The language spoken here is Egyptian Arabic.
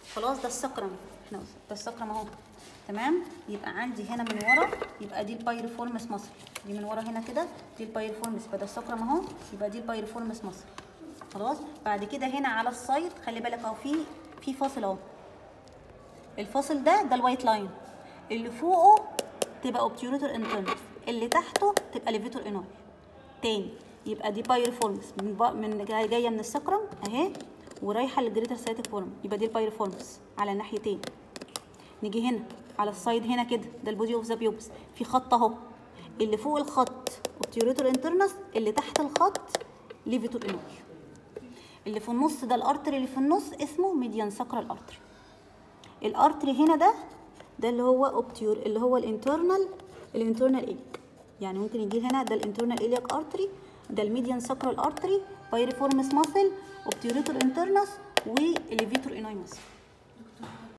خلاص ده السكرم احنا ده السكرم اهو تمام يبقى عندي هنا من ورا يبقى دي البايرفورمس مصر دي من ورا هنا كده دي البايرفورمس يبقى ده السكرم اهو يبقى دي البايرفورمس مصر خلاص بعد كده هنا على السايد خلي بالك اهو في في فاصل اهو الفاصل ده ده الوايت لاين اللي فوقه تبقى اوبتيوريتور انترنس اللي تحته تبقى ليفيتور انوي تاني يبقى دي بايرفورمس من بق... من جايه جايه من السكرم اهي ورايحه للجريتر سايتك فورم يبقى دي البايرفورمس على الناحيتين نيجي هنا على السايد هنا كده ده البودي اوف ذا بيوبس في خط اهو اللي فوق الخط اوبتيوريتور انترنس اللي تحت الخط ليفيتور انوي اللي في النص ده الارتري اللي في النص اسمه ميديان ساكرال ارتري الارتري هنا ده ده اللي هو اوبتيور اللي هو الانترنال الانترنال اليك يعني ممكن يجي هنا ده الانترنال اليك ارتري ده الميديان ساكرال ارتري بايريفورمس ماسل اوبتيوريتور انترنس والليفيتور اناي ماسل